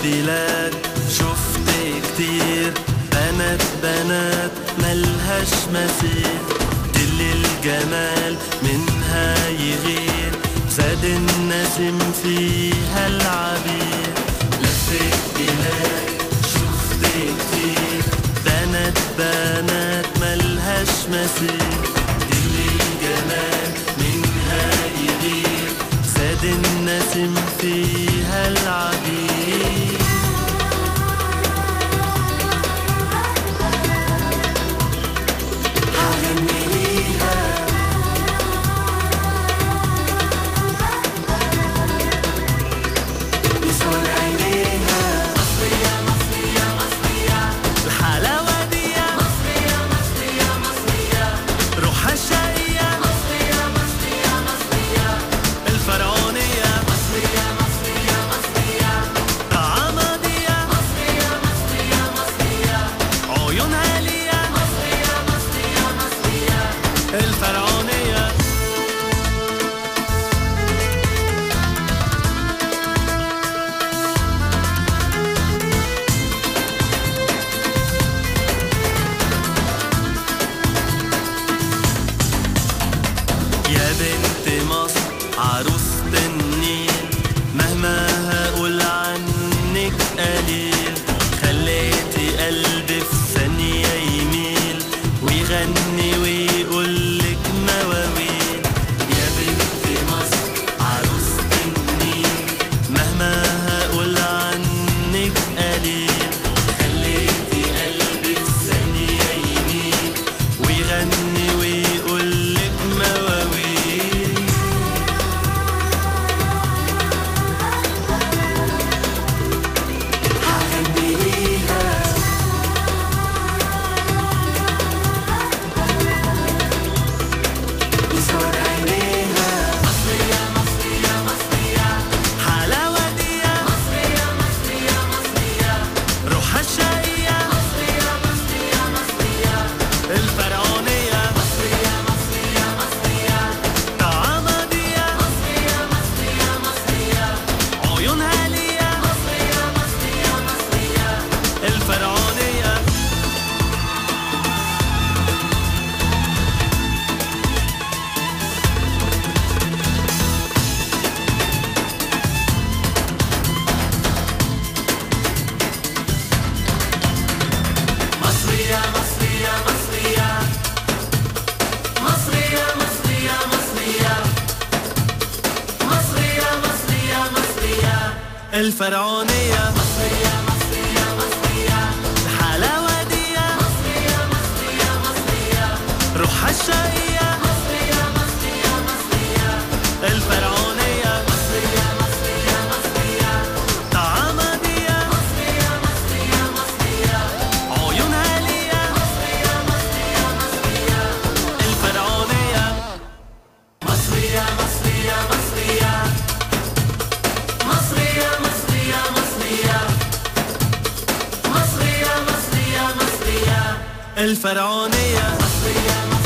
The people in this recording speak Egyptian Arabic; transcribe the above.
بلاد شفت كتير بنات بنات ملهاش مثيل كل الجمال منها يغير ساد النسم فيها العبير لفت بلاد شفت كتير بنات بنات ملهاش مثيل كل الجمال منها يغير ساد النسم فيها العبير الحلاوة دي مصرية مصرية مصرية روحها الشقية مصرية مصرية مصرية الفرعونية مصرية مصرية مصرية طعامها دي مصرية مصرية مصرية عيونها ليا مصرية مصرية مصرية الفرعونية يا بنت مصر عروسة النيل مهما هقول عنك قليل خليتي قلبي في ثانية يميل ويغني ويقولك مواويل يا بنت مصر عروسة النيل مهما هقول عنك قليل خليتي قلبي في ثانية يميل ويغني ويقولك مواويل حلاوة دي مصرية مصرية مصرية روحها الشقية مصرية مصرية مصرية الفرعونية مصرية مصرية مصرية طعامها دي مصرية مصرية مصرية عيونها ليا مصرية مصرية مصرية الفرعونية مصرية مصرية مصرية مصرية مصرية مصرية مصرية مصرية مصرية الفرعونية مصرية مصرية مصرية الحلاوة دي مصرية مصرية مصرية روحها الشقية مصرية مصرية مصرية الفرعونية مصرية مصرية مصرية طعامها دي مصرية مصرية مصرية عيونها ليا مصرية مصرية مصرية الفرعونية مصرية مصرية مصرية مصرية مصرية مصرية مصرية مصرية مصرية الفرعونية مصرية